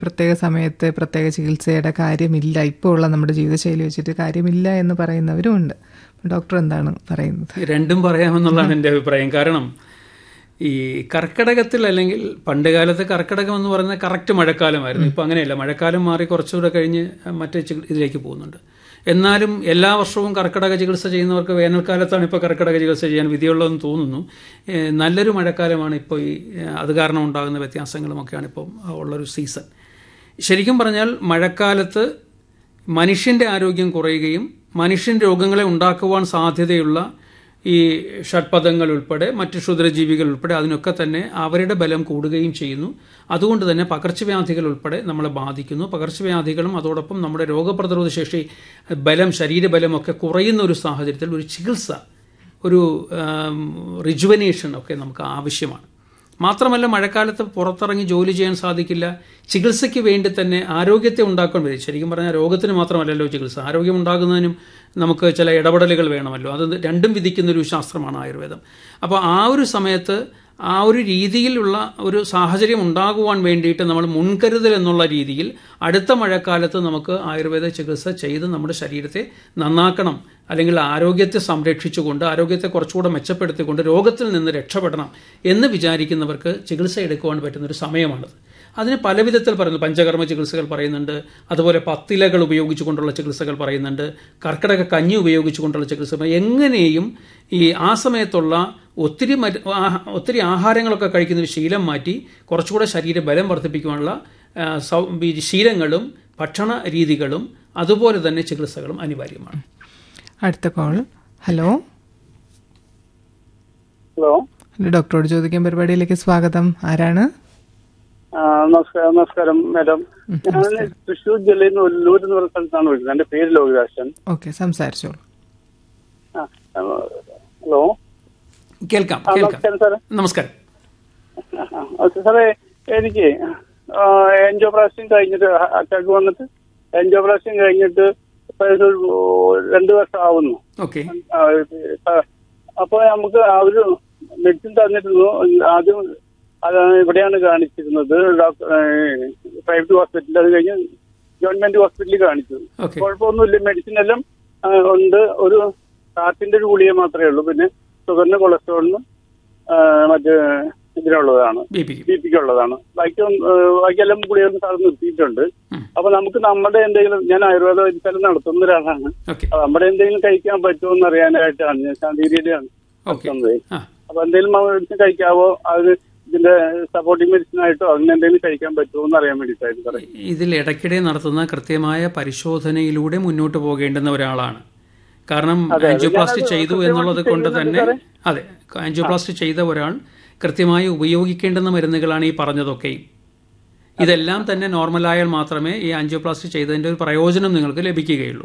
പ്രത്യേക സമയത്ത് പ്രത്യേക ചികിത്സയുടെ കാര്യമില്ല ഇപ്പോൾ ഉള്ള നമ്മുടെ ജീവിതശൈലി വെച്ചിട്ട് കാര്യമില്ല എന്ന് പറയുന്നവരും ഉണ്ട് ഡോക്ടർ എന്താണ് പറയുന്നത് രണ്ടും പറയാമെന്നുള്ളതാണ് എൻ്റെ അഭിപ്രായം കാരണം ഈ കർക്കിടകത്തിൽ അല്ലെങ്കിൽ പണ്ട് കാലത്ത് കർക്കിടകം എന്ന് പറയുന്നത് കറക്റ്റ് മഴക്കാലമായിരുന്നു ഇപ്പം അങ്ങനെയല്ല മഴക്കാലം മാറി കുറച്ചുകൂടെ കഴിഞ്ഞ് മറ്റേ ചി- ഇതിലേക്ക് പോകുന്നുണ്ട് എന്നാലും എല്ലാ വർഷവും കർക്കിടക ചികിത്സ ചെയ്യുന്നവർക്ക് വേനൽക്കാലത്താണ് ഇപ്പോൾ കർക്കിടക ചികിത്സ ചെയ്യാൻ വിധിയുള്ളതെന്ന് തോന്നുന്നു ഏഹ് നല്ലൊരു മഴക്കാലമാണ് ഇപ്പോൾ ഈ ഏഹ് അത് കാരണം ഉണ്ടാകുന്ന വ്യത്യാസങ്ങളുമൊക്കെയാണ് ഇപ്പം ഉള്ളൊരു സീസൺ ശരിക്കും പറഞ്ഞാൽ മഴക്കാലത്ത് മനുഷ്യൻ്റെ ആരോഗ്യം കുറയുകയും മനുഷ്യൻ രോഗങ്ങളെ ഉണ്ടാക്കുവാൻ സാധ്യതയുള്ള ഈ ഷഡ്പഥങ്ങൾ ഉൾപ്പെടെ മറ്റ് ക്ഷുദ്രജീവികൾ ഉൾപ്പെടെ അതിനൊക്കെ തന്നെ അവരുടെ ബലം കൂടുകയും ചെയ്യുന്നു അതുകൊണ്ട് തന്നെ പകർച്ചവ്യാധികൾ ഉൾപ്പെടെ നമ്മളെ ബാധിക്കുന്നു പകർച്ചവ്യാധികളും അതോടൊപ്പം നമ്മുടെ രോഗപ്രതിരോധ ശേഷി ബലം ശരീരബലമൊക്കെ കുറയുന്ന ഒരു സാഹചര്യത്തിൽ ഒരു ചികിത്സ ഒരു റിജുവനേഷൻ ഒക്കെ നമുക്ക് ആവശ്യമാണ് മാത്രമല്ല മഴക്കാലത്ത് പുറത്തിറങ്ങി ജോലി ചെയ്യാൻ സാധിക്കില്ല ചികിത്സയ്ക്ക് വേണ്ടി തന്നെ ആരോഗ്യത്തെ ഉണ്ടാക്കാൻ വരും ശരിക്കും പറഞ്ഞാൽ രോഗത്തിന് മാത്രമല്ലല്ലോ ചികിത്സ ആരോഗ്യം ഉണ്ടാകുന്നതിനും നമുക്ക് ചില ഇടപെടലുകൾ വേണമല്ലോ അത് രണ്ടും വിധിക്കുന്ന ഒരു ശാസ്ത്രമാണ് ആയുർവേദം അപ്പോൾ ആ ഒരു സമയത്ത് ആ ഒരു രീതിയിലുള്ള ഒരു സാഹചര്യം ഉണ്ടാകുവാൻ വേണ്ടിയിട്ട് നമ്മൾ മുൻകരുതൽ എന്നുള്ള രീതിയിൽ അടുത്ത മഴക്കാലത്ത് നമുക്ക് ആയുർവേദ ചികിത്സ ചെയ്ത് നമ്മുടെ ശരീരത്തെ നന്നാക്കണം അല്ലെങ്കിൽ ആരോഗ്യത്തെ സംരക്ഷിച്ചുകൊണ്ട് ആരോഗ്യത്തെ കുറച്ചുകൂടെ മെച്ചപ്പെടുത്തിക്കൊണ്ട് രോഗത്തിൽ നിന്ന് രക്ഷപ്പെടണം എന്ന് വിചാരിക്കുന്നവർക്ക് ചികിത്സ എടുക്കുവാൻ പറ്റുന്ന ഒരു സമയമാണത് അതിന് പല വിധത്തിൽ പറയുന്നു പഞ്ചകർമ്മ ചികിത്സകൾ പറയുന്നുണ്ട് അതുപോലെ പത്തിലകൾ ഉപയോഗിച്ചുകൊണ്ടുള്ള ചികിത്സകൾ പറയുന്നുണ്ട് കർക്കിടക കഞ്ഞി ഉപയോഗിച്ചുകൊണ്ടുള്ള ചികിത്സ എങ്ങനെയും ഈ ആ സമയത്തുള്ള ഒത്തിരി മറ്റ് ആഹ- ഒത്തിരി ആഹാരങ്ങളൊക്കെ കഴിക്കുന്ന ഒരു ശീലം മാറ്റി കുറച്ചുകൂടെ ശരീരബലം വർദ്ധിപ്പിക്കുവാനുള്ള ആ, സൗ- ഈ ശീലങ്ങളും ഭക്ഷണ രീതികളും അതുപോലെ തന്നെ ചികിത്സകളും അനിവാര്യമാണ് അടുത്ത കോൾ ഹലോ ഹലോ ഹലോ ഡോക്ടറോട് ചോദിക്കാൻ പരിപാടിയിലേക്ക് സ്വാഗതം ആരാണ് ആ, നമസ്കാരം നമസ്കാരം മാഡം ഞാൻ തൃശ്ശൂർ ജില്ലയിൽ നിന്ന് ഒല്ലൂർ എന്ന് പറഞ്ഞ സ്ഥലത്താണ് വിളിക്കുന്നത് എന്റെ പേര് ലോകിദാസൻ ഓക്കെ സംസാരിച്ചോളൂ ആ, ആ, ഹലോ കേൾക്കാം ആ, കേൾക്കാം നമസ്കാരം സാറേ നമസ്കാരം ആ, ആ, ഓക്കെ സാറേ എനിക്ക് എൻജോപ്ലാസ്റ്റിൻ കഴിഞ്ഞിട്ട് അറ്റാക്ക് വന്നിട്ട് എൻജോപ്ലാസ്റ്റിൻ കഴിഞ്ഞിട്ട് ഇപ്പൊ ഒരു രണ്ടു വർഷം ആവുന്നു ഓക്കെ ആ, ആ, അപ്പൊ നമുക്ക് അവര് മെഡിസിൻ തന്നിരുന്നു ആദ്യം അത് ഇവിടെയാണ് കാണിച്ചിരുന്നത് ഡോക്ടർ പ്രൈവറ്റ് ഹോസ്പിറ്റലിൽ അത് കഴിഞ്ഞ് ഗവൺമെന്റ് ഹോസ്പിറ്റലിൽ കാണിച്ചു ഓക്കെ കുഴപ്പമൊന്നുമില്ല മെഡിസിൻ എല്ലാം ആ, ഉണ്ട് ഒരു ഹാർട്ടിന്റെ ഒരു ഗുളിക മാത്രമേ ഉള്ളൂ പിന്നെ ഷുഗറിന് കൊളസ്ട്രോളിന് ആ, മറ്റ് ഇതിനുള്ളതാണ് ബി പി ബി പിക്ക് ഉള്ളതാണ് ബാക്കി ഒന്നും, ആ, ബാക്കിയെല്ലാം ഗുളികകളും സാർ നിർത്തിയിട്ടുണ്ട് ഉം. അപ്പൊ നമുക്ക് നമ്മുടെ എന്തെങ്കിലും ഞാൻ ആയുർവേദ വൈദ്യശാല നടത്തുന്ന ഒരാളാണ് ഓക്കെ അപ്പൊ നമ്മുടെ എന്തെങ്കിലും കഴിക്കാൻ പറ്റുമോ എന്ന് അറിയാനായിട്ടാണ് ഞാൻ ശാന്തിഗിരിയുടെയാണ് ഓക്കെ നടത്തുന്നത് ആ അപ്പൊ എന്തെങ്കിലും മെഡിസിൻ കഴിക്കാവോ അത് ഇതിന്റെ സപ്പോർട്ടിംഗ് മെഡിസിൻ ആയിട്ടോ അങ്ങനെ എന്തെങ്കിലും കഴിക്കാൻ പറ്റുമോ എന്ന് അറിയാൻ വേണ്ടിയിട്ടായിരുന്നു സാറേ ഇതിൽ ഇടയ്ക്കിടെ നടത്തുന്ന കൃത്യമായ പരിശോധനയിലൂടെ മുന്നോട്ട് പോകേണ്ടുന്ന ഒരാളാണ് കാരണം ആൻജിയോപ്ലാസ്റ്റി ഞാനത് ചെയ്തു എന്നുള്ളത് കൊണ്ട് തന്നെ ചെയ്യുന്നുണ്ട് അതെ ആൻജിയോപ്ലാസ്റ്റി ചെയ്ത ഒരാൾ കൃത്യമായി ഉപയോഗിക്കേണ്ടുന്ന മരുന്നുകളാണ് ഈ പറഞ്ഞതൊക്കെയും ഇതെല്ലാം തന്നെ നോർമലായാൽ മാത്രമേ ഈ ആൻജിയോപ്ലാസ്റ്റി ചെയ്തതിന്റെ ഒരു പ്രയോജനം നിങ്ങൾക്ക് ലഭിക്കുകയുള്ളൂ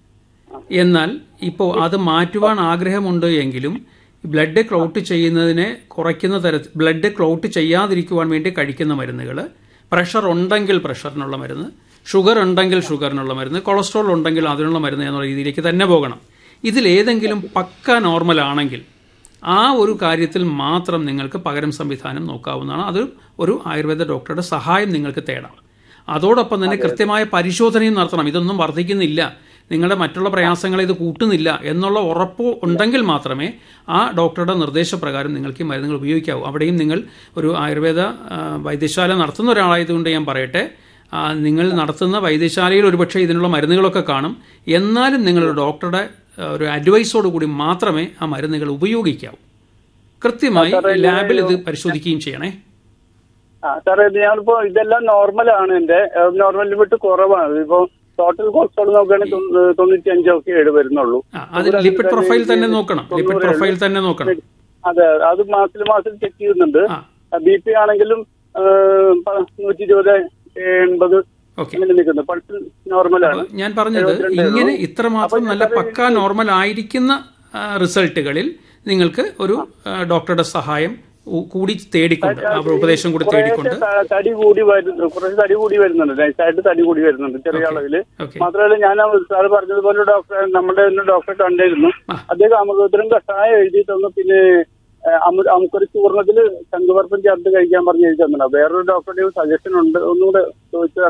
എന്നാൽ ഇപ്പോൾ അത് മാറ്റുവാൻ ആഗ്രഹമുണ്ട് എങ്കിലും ബ്ലഡ് ക്ലോട്ട് ചെയ്യുന്നതിനെ കുറയ്ക്കുന്ന തരത്തിൽ ബ്ലഡ് ക്ലോട്ട് ചെയ്യാതിരിക്കുവാൻ വേണ്ടി കഴിക്കുന്ന മരുന്നുകൾ പ്രഷർ ഉണ്ടെങ്കിൽ പ്രഷറിനുള്ള മരുന്ന് ഷുഗർ ഉണ്ടെങ്കിൽ ഷുഗറിനുള്ള മരുന്ന് കൊളസ്ട്രോൾ ഉണ്ടെങ്കിൽ അതിനുള്ള മരുന്ന് എന്നുള്ള രീതിയിലേക്ക് തന്നെ പോകണം ഇതിലേതെങ്കിലും പക്ക നോർമൽ ആണെങ്കിൽ ആ ഒരു കാര്യത്തിൽ മാത്രം നിങ്ങൾക്ക് പകരം സംവിധാനം നോക്കാവുന്നതാണ് അത് ഒരു ആയുർവേദ ഡോക്ടറുടെ സഹായം നിങ്ങൾക്ക് തേടാം അതോടൊപ്പം തന്നെ കൃത്യമായ പരിശോധനയും നടത്തണം ഇതൊന്നും വർദ്ധിക്കുന്നില്ല നിങ്ങളുടെ മറ്റുള്ള പ്രയാസങ്ങളെ ഇത് കൂട്ടുന്നില്ല എന്നുള്ള ഉറപ്പ് ഉണ്ടെങ്കിൽ മാത്രമേ ആ ഡോക്ടറുടെ നിർദ്ദേശപ്രകാരം നിങ്ങൾക്ക് ഈ മരുന്നുകൾ ഉപയോഗിക്കാവൂ അവിടെയും നിങ്ങൾ ഒരു ആയുർവേദ ആ, വൈദ്യശാല നടത്തുന്ന ഒരാളായതുകൊണ്ട് ഞാൻ പറയട്ടെ ആ, നിങ്ങൾ നടത്തുന്ന വൈദ്യശാലയിൽ ഒരുപക്ഷെ ഇതിനുള്ള മരുന്നുകളൊക്കെ കാണും എന്നാലും നിങ്ങളുടെ ഡോക്ടറുടെ ആ, ഒരു അഡ്വൈസോട് കൂടി മാത്രമേ ആ മരുന്നുകൾ ഉപയോഗിക്കാവൂ കൃത്യമായി ലാബിൽ ഇത് പരിശോധിക്കുകയും ചെയ്യണേ ആ സാറേ ഇത് ഞാനിപ്പോ ഇതെല്ലാം നോർമലാണ് എന്റെ നോർമലിൽ വിട്ട് കുറവാണ് ഇപ്പോ ടോട്ടൽ കൊളസ്ട്രോൾ നോക്കുകയാണെങ്കിൽ തൊണ്ണൂ- തൊണ്ണൂറ്റി അഞ്ചൊക്കെ ഏഴ് വരുന്നുള്ളൂ ആ, അത് ലിപ്പിഡ് പ്രൊഫൈൽ തന്നെ നോക്കണം ലിപ്പിഡ് പ്രൊഫൈൽ തന്നെ നോക്കണം അതെ അത് മാസത്തിൽ മാസം ചെക്ക് ചെയ്യുന്നുണ്ട് ആ ബി പി ആണെങ്കിലും നൂറ്റി ഇരുപത് എൺപത് ഓക്കെ ഇങ്ങനെ നിൽക്കുന്നത് പൾസ് നോർമലാണ് ഞാൻ പറഞ്ഞത് ഇങ്ങനെ ഇത്രമാത്രം നല്ല പക്ക നോർമൽ ആയിരിക്കുന്ന ആ, റിസൾട്ടുകളിൽ നിങ്ങൾക്ക് ഒരു ആ, ഡോക്ടറുടെ സഹായം ഉ- കൂടി തേടിക്കൊണ്ട് ആ ഉപദേശം കൂടി തേടിക്കൊണ്ട് ത- തടി കൂടി വരുന്നു കുറച്ച് തടി കൂടി വരുന്നുണ്ട് നൈസായിട്ട് തടി കൂടി വരുന്നുണ്ട് ചെറിയ അളവില് ഓക്കെ മാത്രമല്ല ഞാൻ സാറ് പറഞ്ഞതുപോലെ ഡോക്ടർ നമ്മുടെ ഒരു ഡോക്ടറെ കണ്ടിരുന്നു ആ. അദ്ദേഹം അമൃതോത്തരം കഷായം എഴുതി തന്നു പിന്നെ നമുക്കൊരു ചൂർണത്തില് ശംഖുവർപ്പം ചേർത്ത് കഴിക്കാൻ പറഞ്ഞ് എഴുതി തന്നെ വേറൊരു ഡോക്ടറുടെ സജഷൻ ഉണ്ട് ഒന്നുകൂടെ ചോദിച്ചതാണ്